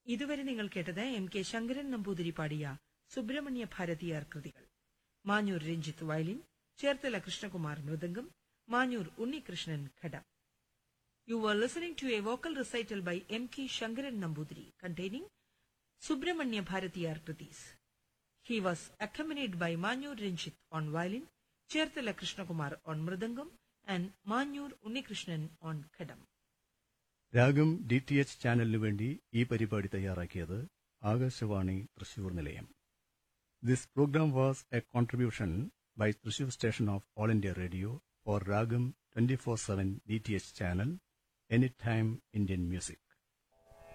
ഇതുവരെ നിങ്ങൾ കേട്ടത് എം കെ ശങ്കരൻ നമ്പൂതിരി പാടിയ സുബ്രഹ്മണ്യ ഭാരതിയാർ കൃതികൾ Manjoor Ranjith violin Cherthala Krishnakumar mridangam Manjoor Unnikrishnan ghatam you are listening to a vocal recital by M K Sankaran Namboothiri containing Subramanya Bharathiyar krithis He was accompanied by Manyur Rinchit on violin, Cherthala Krishnakumar on mridangam, and Manyur Unnikrishnan on khadam. Raagam D T H ചാനലിനു വേണ്ടി ഈ പരിപാടി തയ്യാറാക്കിയത് ആകാശവാണി തൃശൂർ നിലയം this programme was a contribution by Thrissur station of All India Radio for Raagam twenty four seven D T H channel any time Indian music